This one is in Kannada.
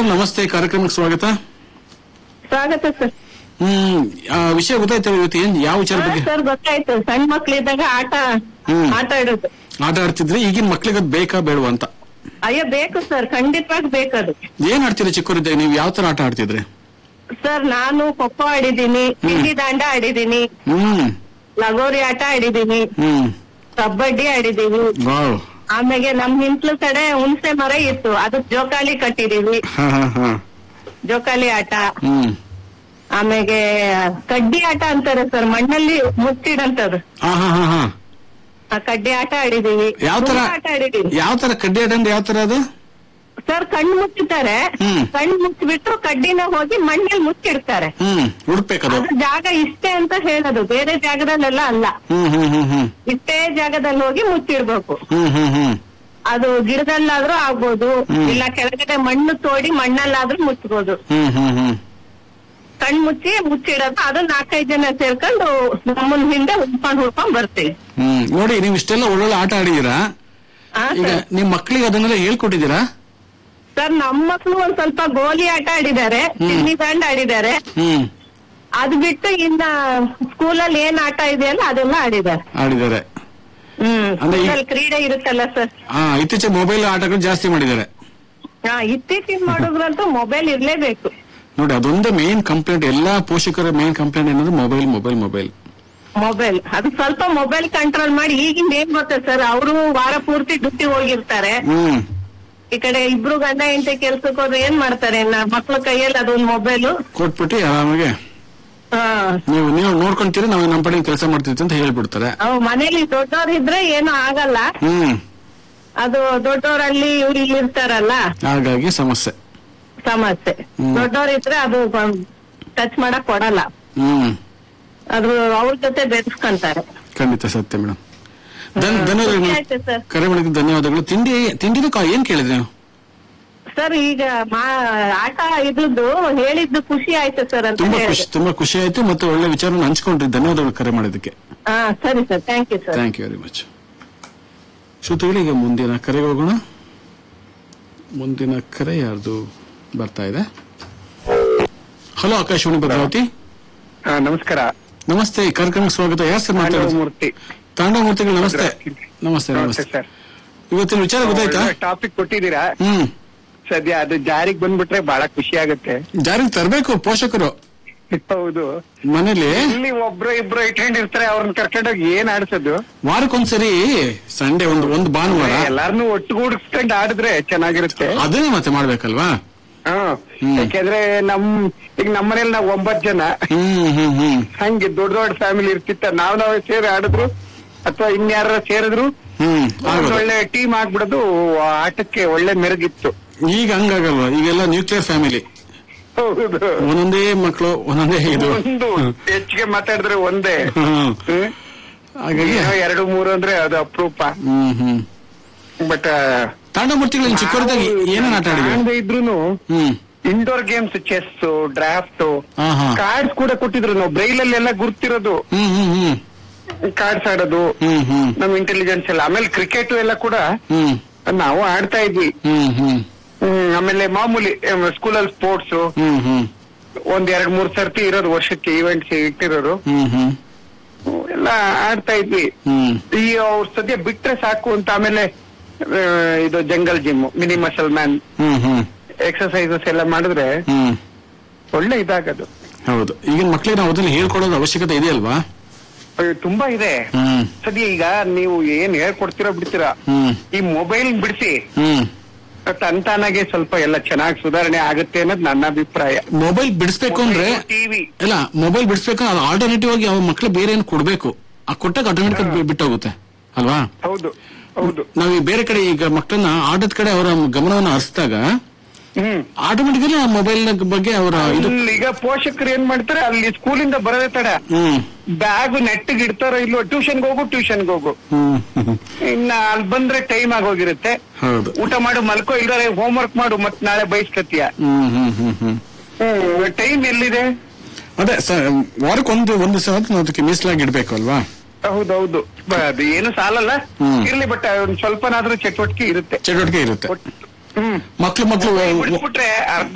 ಮೇಡಮ್ ನಮಸ್ತೆ ಕಾರ್ಯಕ್ರಮಕ್ಕೆ ಸ್ವಾಗತ ಸ್ವಾಗತ ಸರ್ ಹ್ಮ್ ಆ, ವಿಷಯ ಗೊತ್ತಾಯ್ತು ಇವತ್ತು ಏನ್ ಯಾವ ವಿಚಾರ ಬಗ್ಗೆ ಸರ್ ಗೊತ್ತಾಯ್ತು ಸಣ್ಣ ಮಕ್ಳಿದ್ದಾಗ ಆಟ ಹ್ಮ್. ಆಟ ಆಡೋದು ಆಟ ಆಡ್ತಿದ್ರಿ ಈಗಿನ ಮಕ್ಳಿಗೆ ಅದ್ ಬೇಕಾ ಬೇಡವಾ ಅಂತ ಅಯ್ಯೋ ಬೇಕು ಸರ್ ಖಂಡಿತವಾಗಿ ಬೇಕದು ಏನ್ ಆಡ್ತೀರಿ ಚಿಕ್ಕವರಿದ್ದಾಗ ನೀವು ಯಾವ ತರ ಆಟ ಆಡ್ತಿದ್ರಿ ಸರ್ ನಾನು ಖೋಖೋ ಆಡಿದೀನಿ ಗಿಲ್ಲಿ ದಾಂಡ ಆಡಿದೀನಿ ಹ್ಮ್ ಲಗೋರಿ ಆಟ ಆಡಿದೀನಿ ಹ್ಮ್ ಕಬಡ್ಡಿ ಆಡಿದೀವಿ ವಾವ್ ಆಮೇಲೆ ನಮ್ ಹಿಂತ್ಲು ಕಡೆ ಹುಣಸೆ ಮರ ಇತ್ತು ಅದಕ್ ಜೋಕಾಲಿ ಕಟ್ಟಿದೀವಿ ಹಾ ಹಾ ಹಾ ಜೋಕಾಲಿ ಆಟ ಹ್ಮ್ ಆಮೇಲೆ ಕಡ್ಡಿ ಆಟ ಅಂತಾರೆ ಸರ್ ಮಣ್ಣಲ್ಲಿ ಮುಚ್ಚಿಡಂತದ್ದು ಹಾ ಹಾ ಹಾ ಹಾ ಆ ಕಡ್ಡಿ ಆಟ ಆಡಿದೀವಿ ಯಾವ ತರ ತುಂಬಾ ಆಟ ಆಡಿದೀವಿ ಯಾವ ತರ ಕಡ್ಡಿ ಆಟ ಅಂದ್ರೆ ಯಾವ ತರ ಅದು ಸರ್ ಕಣ್ಣು ಮುಚ್ಚುತ್ತಾರೆ ಹ್ಮ್. ಕಣ್ಣು ಮುಚ್ಚಿಬಿಟ್ಟು ಕಡ್ಡಿನ ಹೋಗಿ ಮಣ್ಣಲ್ಲಿ ಮುಚ್ಚಿಡ್ತಾರೆ ಹ್ಮ್ ಹುಡುಕ್ಬೇಕದು ಅದು ಜಾಗ ಇಷ್ಟೇ ಅಂತ ಹೇಳೋದು ಬೇರೆ ಜಾಗದಲ್ಲೆಲ್ಲ ಅಲ್ಲ ಹ್ಮ್ ಹ್ಮ್ ಹ್ಮ್ ಹ್ಮ್ ಇಷ್ಟೇ ಜಾಗದಲ್ಲಿ ಹೋಗಿ ಮುಚ್ಚಿಡ್ಬೇಕು ಹ್ಮ್ ಹ್ಮ್ ಹ್ಮ್ ಅದು ಗಿಡದಲ್ಲಾದ್ರೂ ಆಗ್ಬೋದು ಹ್ಮ್. ಇಲ್ಲ ಕೆಳಗಡೆ ಮಣ್ಣು ತೋಡಿ ಮಣ್ಣಲ್ಲಾದ್ರೂ ಮುಚ್ಚಬಹುದು ಹ್ಮ್ ಹ್ಮ್ ಹ್ಮ್ ಕಣ್ ಮುಚ್ಚಿ ಮುಚ್ಚಿಡೋದು ಅದು ನಾಲ್ಕೈದು ಜನ ಸೇರ್ಕೊಂಡು ನಮ್ಮನ್ ಹಿಂದೆ ಹುಡ್ಕೊಂಡ್ ಹುಡ್ಕೊಂಡ್ ಬರ್ತೀವಿ ಹ್ಮ್ ನೋಡಿ ನೀವು ಇಷ್ಟೆಲ್ಲ ಒಳ್ಳೊಳ್ಳೆ ಆಟ ಆಡಿದೀರಾ ಹಾ ಈಗ ಸರ್ ನಿಮ್ ಮಕ್ಳಿಗೆ ಅದನ್ನೆಲ್ಲ ಹೇಳ್ಕೊಟ್ಟಿದ್ದೀರಾ ಸರ್ ನಮ್ಮ ಮಕ್ಳು ಒಂದ್ ಸ್ವಲ್ಪ ಗೋಲಿ ಆಟ ಆಡಿದ್ದಾರೆ ಹ್ಮ್. ಚಿನ್ನಿ ದಾಂಡ್ ಆಡಿದ್ದಾರೆ ಹ್ಮ್ ಅದ್ ಬಿಟ್ಟು ಇನ್ನ ಸ್ಕೂಲಲ್ಲಿ ಏನ್ ಆಟ ಇದೆಯಲ್ಲ ಅದೆಲ್ಲ ಆಡಿದ್ದಾರೆ ಆಡಿದ್ದಾರೆ ಹ್ಮ್ ಅಂದ್ರೆ ಈ- ಸ್ಕೂಲಲ್ಲಿ ಕ್ರೀಡೆ ಇರುತ್ತಲ್ಲ ಸರ್ ಹಾ ಇತ್ತೀಚೆಗೆ ಮೊಬೈಲ್ ಆಟಗಳು ಜಾಸ್ತಿ ಮಾಡಿದ್ದಾರೆ ಹಾ ಇತ್ತೀಚಿನ ಮಾಡೋದ್ರಂತೂ ಮೊಬೈಲ್ ಇರ್ಲೇಬೇಕು ನೋಡಿ ಅದೊಂದೇ ಮೇನ್ ಕಂಪ್ಲೇಂಟ್ ಎಲ್ಲಾ ಪೋಷಕರ ಮೇನ್ ಕಂಪ್ಲೇಂಟ್ ಏನಂದ್ರೆ ಮೊಬೈಲ್ ಮೊಬೈಲ್ ಮೊಬೈಲ್ ಮೊಬೈಲ್ ಅದು ಸ್ವಲ್ಪ ಮೊಬೈಲ್ ಕಂಟ್ರೋಲ್ ಮಾಡಿ ಈಗಿಂದ ಏನ್ ಗೊತ್ತಾ ಸರ್ ಅವರು ವಾರ ಪೂರ್ತಿ ಡ್ಯೂಟಿ ಹೋಗಿರ್ತಾರೆ ಹ್ಮ್ ಈ ಕಡೆ ಇಬ್ರು ಗಂಡ ಹೆಂಡತಿ ಕೆಲ್ಸಕ್ಕೆ ಹೋದ್ರೆ ಏನ್ ಮಾಡ್ತಾರೆ ಇನ್ನ ಮಕ್ಳ ಕೈಯಲ್ಲಿ ಅದೊಂದು ಮೊಬೈಲ್ ಕೊಟ್ಬಿಟ್ಟು ಆರಾಮಾಗೆ ಹಾ ನೀವು ನೀವು ನೋಡ್ಕೊಂತೀರಿ ನಾವು ನಮ್ಮ ಪಡೆ ಕೆಲಸ ಮಾಡ್ತೀವಿ ಅಂತ ಹೇಳ್ಬಿಡ್ತಾರೆ ಅವ್ ಮನೇಲಿ ದೊಡ್ಡವ್ರು ಇದ್ರೆ ಏನು ಆಗಲ್ಲ ಹ್ಮ್ ಅದು ದೊಡ್ಡವರಲ್ಲಿ ಇವ್ರು ಇಲ್ಲಿ ಇರ್ತಾರಲ್ಲ ಹಾಗಾಗಿ ಸಮಸ್ಯೆ ಸಮಸ್ಯೆ ಹ್ಮ್. ದೊಡ್ಡವ್ರು ಇದ್ರೆ ಅದು ಟಚ್ ಮಾಡಕ್ ಕೊಡಲ್ಲ ಹ್ಮ್ ಅದು ಅವ್ರ ಜೊತೆ ಬೆರೆಸ್ಕೊಂತಾರೆ ಖಂಡಿತ ಸತ್ಯ ಮೇಡಮ್ ಧನ್ಯವಾದಗಳು ಖುಷಿ ಆಯ್ತು ಸರ್ ಕರೆ ಮಾಡಿದ ಧನ್ಯವಾದಗಳು ತಿಂಡಿ ತಿಂಡಿನೂ ಕಾ- ಏನ್ ಕೇಳಿದ್ರಿ ನೀವು ಸರ್ ಈಗ ಮಾ ಆಟ ಇದ್ದು ಹೇಳಿದ್ದು ಖುಷಿ ಆಯ್ತು ಸರ್ ಅಂತ ತುಂಬಾ ಖುಷಿ ಹೇಳಿದೆ ತುಂಬಾ ಖುಷಿ ಆಯ್ತು ಮತ್ತೆ ಒಳ್ಳೆ ವಿಚಾರನ ಹಂಚ್ಕೊಂಡ್ರಿ ಧನ್ಯವಾದಗಳು ಕರೆ ಮಾಡಿದ್ದಕ್ಕೆ ಹಾ ಸರಿ sir thank you sir thank you very much ಶ್ರೋತೃಗಳು ಈಗ ಮುಂದಿನ ಕರೆಗೆ ಹೋಗೋಣ ಮುಂದಿನ ಕರೆ ಯಾರ್ದು ಬರ್ತಾ ಇದೆ ಹಲೋ ಆಕಾಶವಾಣಿ ಭದ್ರಾವತಿ ಹಾ, ನಮಸ್ಕಾರ ನಮಸ್ತೆ ಈ ಕಾರ್ಯಕ್ರಮಕ್ಕೆ ಸ್ವಾಗತ ಯಾರು ಸರ್ ಮಾತಾಡೋದು ಮೂರ್ತಿ ತಾಂಡವಮೂರ್ತಿಗಳು ನಮಸ್ತೆ ನಮಸ್ತೆ ನಮಸ್ತೆ ಸರ್ ಇವತ್ತಿನ ವಿಚಾರ ಗೊತ್ತಾಯ್ತಾ ಟಾಪಿಕ್ ಕೊಟ್ಟಿದ್ದೀರಾ ಹ್ಮ್ ಸದ್ಯ ಅದು ಜಾರಿಗೆ ಬಂದ್ಬಿಟ್ರೆ ಬಹಳ ಖುಷಿ ಆಗುತ್ತೆ ಜಾರಿಗೆ ತರಬೇಕು ಪೋಷಕರು ಹೌದು ಮನೇಲಿ ಇಲ್ಲಿ ಒಬ್ರು ಇಬ್ರು ಇಟ್ಕೊಂಡಿರ್ತಾರೆ ಅವ್ರನ್ನ ಕರ್ಕೊಂಡೋಗಿ ಏನ್ ಆಡ್ಸೋದು ವಾರಕ್ಕೊಂದ್ಸರಿ ಸಂಡೇ ಒಂದು ಒಂದು ಭಾನುವಾರ ಎಲ್ಲಾರನು ಒಟ್ಟುಗೂಡಿಸ್ಕೊಂಡು ಆಡಿದ್ರೆ ಚೆನ್ನಾಗಿರುತ್ತೆ ಅದನ್ನೇ ಮತ್ತೆ ಮಾಡ್ಬೇಕಲ್ವಾ ಹಾ ಹ್ಮ್. ಯಾಕೆಂದ್ರೆ ನಮ್ ಈಗ ನಮ್ಮನೇಲಿ ನಾವ್ ಒಂಬತ್ ಜನ ಹ್ಮ್ ಹ್ಮ್ ಹ್ಮ್ ಹಂಗೆ ದೊಡ್ಡ ದೊಡ್ಡ ಫ್ಯಾಮಿಲಿ ಇರ್ತಿತ್ತ ನಾವ್ ನಾವೇ ಸೇರಿ ಆಡಿದ್ರು ಅಥವಾ ಇನ್ಯಾರ ಸೇರಿದ್ರು ಹ್ಮ್ ಒಂದ್ ಆಗೋದು ಒಳ್ಳೆ ಟೀಮ್ ಆಗ್ಬಿಡೋದು ಆಟಕ್ಕೆ ಒಳ್ಳೆ ಮೆರುಗಿತ್ತು ಈಗ ಹಂಗಾಗಲ್ವಾ ಈಗೆಲ್ಲ ನ್ಯೂಕ್ಲಿಯರ್ ಫ್ಯಾಮಿಲಿ ಹೌದು ಒಂದೊಂದೇ ಮಕ್ಕಳು ಒಂದೊಂದೇ ಇದು ಒಂದು ಹೆಚ್ಚಿಗೆ ಮಾತಾಡಿದ್ರೆ ಒಂದೇ ಹ್ಮ್. ಹ್ಮ್? ಹಾಗಾಗಿ ಏನೋ ಎರಡು ಮೂರು ಅಂದ್ರೆ ಅದು ಅಪರೂಪ ಹ್ಮ್ ಹ್ಮ್ ಬಟ್ ತಾಂಡಮೂರ್ತಿಗಳು ಚಿಕ್ಕವರಿದ್ದಾಗ ಏನೇನ್ ಆಟ ಆಡಿದ್ವಿ ಇದ್ರು ಹ್ಮ್ ಇಂಡೋರ್ ಗೇಮ್ಸ್ ಚೆಸ್ ಡ್ರಾಫ್ಟ್ ಹಾ ಹಾ ಕಾರ್ಡ್ಸ್ ಕೂಡ ಕೊಟ್ಟಿದ್ರು ನಾವು ಬ್ರೈಲ್ ಅಲ್ಲಿ ಎಲ್ಲ ಗುರ್ತಿರೋದು ಹ್ಮ್ ಹ್ಮ್ ಹ್ಮ್ ಕಾರ್ಡ್ಸ್ ಆಡೋದು ಹ್ಮ್ ಹ್ಮ್ ನಮ್ ಇಂಟೆಲಿಜೆನ್ಸ್ ಎಲ್ಲ ಆಮೇಲೆ ಕ್ರಿಕೆಟ್ ಎಲ್ಲ ಕೂಡ ಹ್ಮ್ ನಾವು ಆಡ್ತಾ ಇದ್ವಿ ಹ್ಮ್ ಹ್ಮ್ ಹ್ಮ್, ಆಮೇಲೆ ಮಾಮೂಲಿ ಸ್ಕೂಲಲ್ಲಿ ಸ್ಪೋರ್ಟ್ಸ್ ಹ್ಮ್ ಹ್ಮ್ ಒಂದ್ ಎರಡ್ ಮೂರ್ ಸರ್ತಿ ಇರೋದು ವರ್ಷಕ್ಕೆ ಈವೆಂಟ್ಸ್ ಇಟ್ಟಿರೋರು ಹ್ಮ್ ಹ್ಮ್ ಎಲ್ಲ ಆಡ್ತಾ ಇದ್ವಿ ಹ್ಮ್ ಈ ಅವ್ರ ಸದ್ಯ ಬಿಟ್ರೆ ಸಾಕು ಅಂತ ಆಮೇಲೆ ಆ, ಇದು jungle gym mini muscle man ಹ್ಮ್ ಹ್ಮ್ ಎಕ್ಸರ್ಸೈಸಸ್ ಎಲ್ಲ ಮಾಡಿದ್ರೆ ಹ್ಮ್ ಒಳ್ಳೆ ಇದಾಗದು ಹೌದು ಈಗಿನ ಮಕ್ಳಿಗೆ ನಾವು ಅದನ್ನ ಹೇಳ್ಕೊಡೋದು ಅವಶ್ಯಕತೆ ಇದೆಯಲ್ವಾ ಅಯ್ಯೋ, ತುಂಬಾ ಇದೆ ಹ್ಮ್ ಸದ್ಯ ಈಗ ನೀವು ಏನ್ ಹೇಳ್ಕೊಡ್ತೀರಾ ಬಿಡ್ತೀರಾ ಹ್ಮ್ ಈ ಮೊಬೈಲ್ ಬಿಡಿಸಿ ಹ್ಮ್ ತಂತಾನಾಗೆ ಸ್ವಲ್ಪ ಎಲ್ಲ ಚೆನ್ನಾಗಿ ಸುಧಾರಣೆ ಆಗುತ್ತೆ ಅನ್ನೋದು ನನ್ನ ಅಭಿಪ್ರಾಯ ಮೊಬೈಲ್ ಬಿಡಿಸ್ಬೇಕು ಅಂದ್ರೆ ಟಿವಿ ಇಲ್ಲ ಮೊಬೈಲ್ ಬಿಡಿಸ್ಬೇಕು ಅದು ಆಲ್ಟರ್ನೇಟಿವ್ ಆಗಿ ಅವ್ರ ಮಕ್ಳು ಬೇರೆ ಏನು ಕೊಡ್ಬೇಕು ಆ ಕೊಟ್ಟಾಗ ಆಟೋಮೆಟಿಕ್ ಬಿಟ್ಟೋಗುತ್ತೆ ಅಲ್ವಾ ಹೌದು ಹೌದು ನಾವು ಈ ಬೇರೆ ಕಡೆ ಈಗ ಮಕ್ಕಳನ್ನ ಆಟದ ಕಡೆ ಅವರ ಗಮನವನ್ನು ಹರಿಸಿದಾಗ ಹ್ಮ್ ಆಟೋಮೆಟಿಕಲಿ ಆ ಮೊಬೈಲ್ ಬಗ್ಗೆ ಅವರ ಇದು ಇಲ್ಲಿ ಈಗ ಪೋಷಕರು ಏನ್ ಮಾಡ್ತಾರೆ ಅಲ್ಲಿ ಸ್ಕೂಲಿಂದ ಬರೋದೇ ತಡ ಹ್ಮ್ ಬ್ಯಾಗ್ ನೆಟ್ಟಿಗೆ ಇಡ್ತಾರೋ ಇಲ್ವೋ ಟ್ಯೂಷನ್ಗೆ ಹೋಗು ಟ್ಯೂಷನ್ಗೆ ಹೋಗು ಹ್ಮ್ ಹ್ಮ್. ಇನ್ನ ಅಲ್ಲಿ ಬಂದ್ರೆ ಟೈಮ್ ಆಗೋಗಿರುತ್ತೆ ಹೌದು ಊಟ ಮಾಡು ಮಲ್ಕೋ ಇಲ್ದಾರೆ ಹೋಮ್ ವರ್ಕ್ ಮಾಡು ಮತ್ ನಾಳೆ ಬಯಸ್ಕತಿಯ ಹ್ಮ್ ಹ್ಮ್ ಹ್ಮ್ ಹ್ಮ್ ಟೈಮ್ ಎಲ್ಲಿದೆ ಅದೇ ಸರ್ ವಾರಕ್ಕೆ ಒಂದು ಒಂದು ದಿವಸ ನಾವು ಅದಕ್ಕೆ ಮೀಸಲಾಗಿ ಇಡ್ಬೇಕು ಅಲ್ವಾ ಹೌದೌದು ಬ- ಅದು ಏನು ಸಾಲಲ್ಲ ಹ್ಮ್. ಇರ್ಲಿ ಬಟ್ ಒಂದ್ ಸ್ವಲ್ಪನಾದ್ರೂ ಚಟುವಟಿಕೆ ಇರುತ್ತೆ ಚಟುವಟಿಕೆ ಇರುತ್ತೆ ಒಟ್ಟು- ಹ್ಮ್ ಮಕ್ಳು ಮಕ್ಳು ಬಿಡಿಸ್ಬಿಟ್ರೆ ಅರ್ಧ